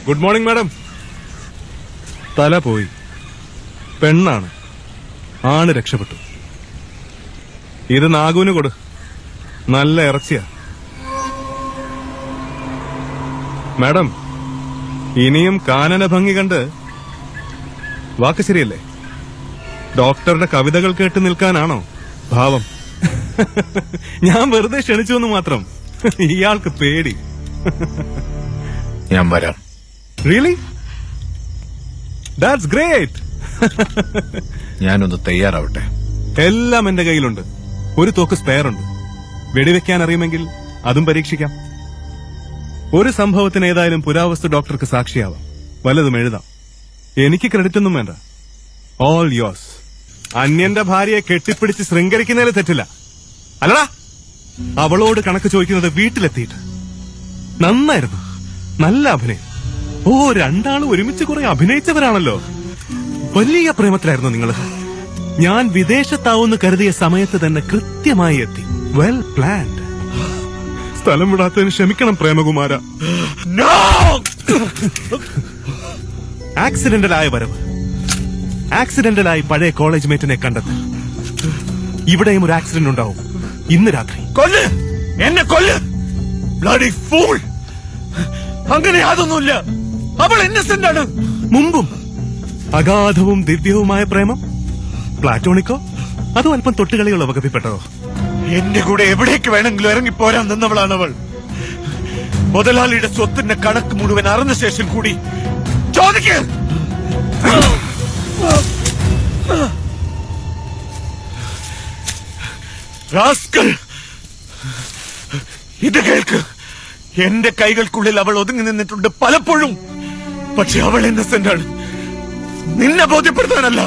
good morning madam തല പോയി പെണ്ണാണ് ആണ് രക്ഷപ്പെട്ടു ഇത് നാഗുവിന് കൊടു നല്ല ഇറച്ചിയാ മാഡം ഇനിയും കാനന ഭംഗി കണ്ട് വാക്ക് ശരിയല്ലേ ഡോക്ടറുടെ കവിതകൾ കേട്ട് നിൽക്കാനാണോ ഭാവം ഞാൻ വെറുതെ ക്ഷണിച്ചു എന്ന് മാത്രം ഇയാൾക്ക് പേടി ഞാൻ വരാം റിയലി ദാറ്റ്സ് ഗ്രേറ്റ് ഞാനൊന്ന് തയ്യാറാവട്ടെ എല്ലാം എന്റെ കയ്യിലുണ്ട് ഒരു തോക്ക് സ്പെയർ ഉണ്ട് വെടിവെക്കാൻ അറിയുമെങ്കിൽ അതും പരീക്ഷിക്കാം ഒരു സംഭവത്തിന് ഏതായാലും പുരാവസ്തു ഡോക്ടർക്ക് സാക്ഷിയാവാം വല്ലതും എഴുതാം എനിക്ക് ക്രെഡിറ്റ് ഒന്നും വേണ്ട ഓൾ യോസ് അന്യന്റെ ഭാര്യയെ കെട്ടിപ്പിടിച്ച് ശൃംഗരിക്കുന്നതിൽ തെറ്റില്ല അല്ലടാ അവളോട് കണക്ക് ചോദിക്കുന്നത് വീട്ടിലെത്തിയിട്ട് നന്നായിരുന്നു നല്ല അഭിനയം ഓ രണ്ടാളും ഒരുമിച്ച് കുറെ അഭിനയിച്ചവരാണല്ലോ വലിയ പ്രേമത്തിലായിരുന്നു നിങ്ങൾ ഞാൻ വിദേശത്താവുന്ന കരുതിയ സമയത്ത് തന്നെ കൃത്യമായി എത്തി വെൽ പ്ലാൻഡ് സ്ഥലം വിടാത്തതിന് ക്ഷമിക്കണം പ്രേമകുമാര ആക്സിഡന്റലായ വരവ് ആക്സിഡന്റലായി പഴയ കോളേജ് മേറ്റിനെ കണ്ടെത്തി ഇവിടെയും ഒരു ആക്സിഡന്റ് ഉണ്ടാവും ഇന്ന് രാത്രി കൊല്ല് എന്നെ കൊല്ല് ബ്ലഡി ഫൂൾ അങ്ങനെ യാതൊന്നുമില്ല അവൾ innocent ആണ് മുമ്പും അഗാധവും ദിവ്യവുമായ പ്രേമം പ്ലാറ്റോണിക്കോ അതോ അല്പം തൊട്ടുകളികളോ വകുപ്പിപ്പെട്ടതോ എന്റെ കൂടെ എവിടേക്ക് വേണമെങ്കിലും ഇറങ്ങി പോരാൻ നിന്നവളാണ് അവൾ മുതലാളിയുടെ സ്വത്തിന്റെ കണക്ക് മുഴുവൻ അറിഞ്ഞ ശേഷം കൂടി ചോദിക്ക് റാസ്കൽ ഇത് കേൾക്ക് എന്റെ കൈകൾക്കുള്ളിൽ അവൾ ഒതുങ്ങി നിന്നിട്ടുണ്ട് പലപ്പോഴും പക്ഷെ അവൾ innocent ആണ് നിന്നെ ബോധ്യപ്പെടുത്താനല്ല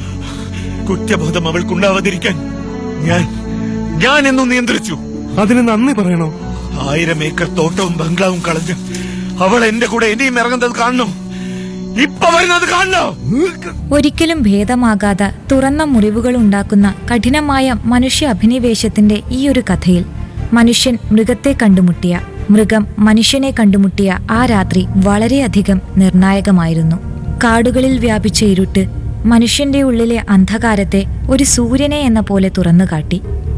കുറ്റബോധം അവൾക്കുണ്ടാവാതിരിക്കാൻ ഞാൻ ഞാൻ എന്നും നിയന്ത്രിച്ചു അതിന് നന്ദി പറയണോ ആയിരം ഏക്കർ തോട്ടവും ബംഗ്ലാവും കളഞ്ഞ് അവൾ എന്റെ കൂടെ ഇനിയും ഇറങ്ങുന്നത് കാണണം ഇപ്പൊ വരുന്നത് കാണണോ ഒരിക്കലും ഭേദമാകാത്ത തുറന്ന മുറിവുകൾ ഉണ്ടാക്കുന്ന കഠിനമായ മനുഷ്യ അഭിനിവേശത്തിന്റെ ഈ ഒരു കഥയിൽ മനുഷ്യൻ മൃഗത്തെ കണ്ടുമുട്ടിയ മൃഗം മനുഷ്യനെ കണ്ടുമുട്ടിയ ആ രാത്രി വളരെയധികം നിർണായകമായിരുന്നു കാടുകളിൽ വ്യാപിച്ച ഇരുട്ട് മനുഷ്യന്റെ ഉള്ളിലെ അന്ധകാരത്തെ ഒരു സൂര്യനെ എന്ന പോലെ തുറന്നുകാട്ടി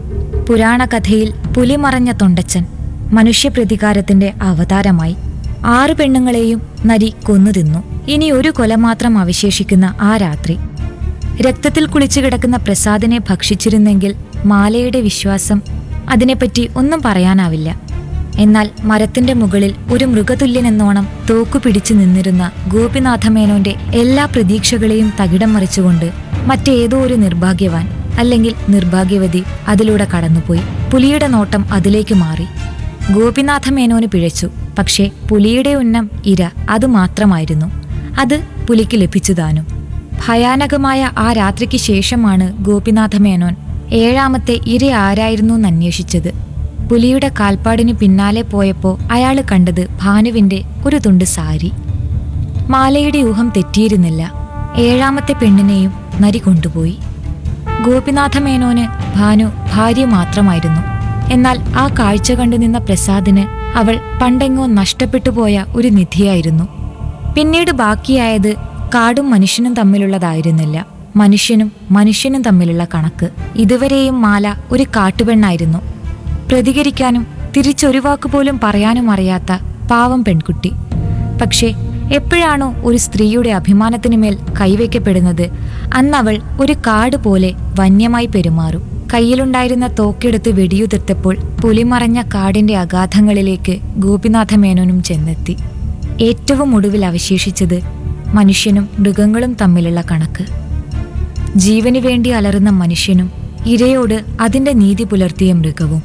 പുരാണകഥയിൽ പുലിമറഞ്ഞ തൊണ്ടച്ചൻ മനുഷ്യപ്രതികാരത്തിന്റെ അവതാരമായി ആറു പെണ്ണുങ്ങളെയും നരി കൊന്നു തിന്നു ഇനി ഒരു കൊല മാത്രം അവശേഷിക്കുന്ന ആ രാത്രി രക്തത്തിൽ കുളിച്ചു കിടക്കുന്ന പ്രസാദിനെ ഭക്ഷിച്ചിരുന്നെങ്കിൽ മാലയുടെ വിശ്വാസം അതിനെപ്പറ്റി ഒന്നും പറയാനാവില്ല എന്നാൽ മരത്തിന്റെ മുകളിൽ ഒരു മൃഗതുല്യനെന്നോണം തോക്കു പിടിച്ചു നിന്നിരുന്ന ഗോപിനാഥമേനോന്റെ എല്ലാ പ്രതീക്ഷകളെയും തകിടം മറിച്ചുകൊണ്ട് മറ്റേതോ ഒരു നിർഭാഗ്യവാൻ അല്ലെങ്കിൽ നിർഭാഗ്യവതി അതിലൂടെ കടന്നുപോയി പുലിയുടെ നോട്ടം അതിലേക്ക് മാറി ഗോപിനാഥ മേനോന് പിഴച്ചു പക്ഷേ പുലിയുടെ ഉന്നം ഇര അത് മാത്രമായിരുന്നു അത് പുലിക്ക് ലഭിച്ചു താനും ഭയാനകമായ ആ രാത്രിക്ക് ശേഷമാണ് ഗോപിനാഥ മേനോൻ ഏഴാമത്തെ ഇര ആരായിരുന്നു എന്നന്വേഷിച്ചത് പുലിയുടെ കാൽപ്പാടിന് പിന്നാലെ പോയപ്പോ അയാൾ കണ്ടത് ഭാനുവിന്റെ ഒരു തുണ്ട് സാരി മാലയുടെ ഊഹം തെറ്റിയിരുന്നില്ല ഏഴാമത്തെ പെണ്ണിനെയും നരി കൊണ്ടുപോയി ഗോപിനാഥ മേനോന് ഭാനു ഭാര്യ മാത്രമായിരുന്നു എന്നാൽ ആ കാഴ്ച കണ്ടു നിന്ന പ്രസാദിന് അവൾ പണ്ടെങ്ങോ നഷ്ടപ്പെട്ടു പോയ ഒരു നിധിയായിരുന്നു പിന്നീട് ബാക്കിയായത് കാടും മനുഷ്യനും തമ്മിലുള്ളതായിരുന്നില്ല മനുഷ്യനും മനുഷ്യനും തമ്മിലുള്ള കണക്ക് ഇതുവരെയും മാല ഒരു കാട്ടുപെണ്ണായിരുന്നു പ്രതികരിക്കാനും തിരിച്ചൊരു വാക്ക് പോലും പറയാനും അറിയാത്ത പാവം പെൺകുട്ടി പക്ഷേ എപ്പോഴാണോ ഒരു സ്ത്രീയുടെ അഭിമാനത്തിനു മേൽ കൈവയ്ക്കപ്പെടുന്നത് അന്നവൾ ഒരു കാട് പോലെ വന്യമായി പെരുമാറും കയ്യിലുണ്ടായിരുന്ന തോക്കെടുത്ത് വെടിയുതിർത്തപ്പോൾ പുലിമറഞ്ഞ കാടിന്റെ അഗാധങ്ങളിലേക്ക് ഗോപിനാഥ മേനോനും ചെന്നെത്തി ഏറ്റവും ഒടുവിൽ അവശേഷിച്ചത് മനുഷ്യനും മൃഗങ്ങളും തമ്മിലുള്ള കണക്ക് ജീവന് വേണ്ടി അലറുന്ന മനുഷ്യനും ഇരയോട് അതിന്റെ നീതി പുലർത്തിയ മൃഗവും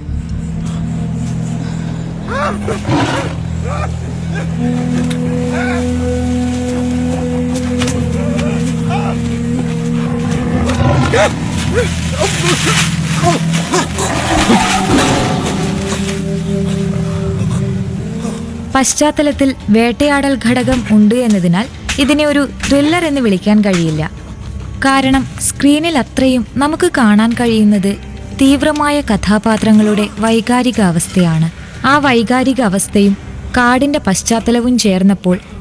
പശ്ചാത്തലത്തിൽ വേട്ടയാടൽ ഘടകം ഉണ്ട് എന്നതിനാൽ ഇതിനെ ഒരു ത്രില്ലർ എന്ന് വിളിക്കാൻ കഴിയില്ല കാരണം സ്ക്രീനിൽ അത്രയും നമുക്ക് കാണാൻ കഴിയുന്നത് തീവ്രമായ കഥാപാത്രങ്ങളുടെ വൈകാരിക അവസ്ഥയാണ് ആ വൈകാരിക അവസ്ഥയും കാടിന്റെ പശ്ചാത്തലവും ചേർന്നപ്പോൾ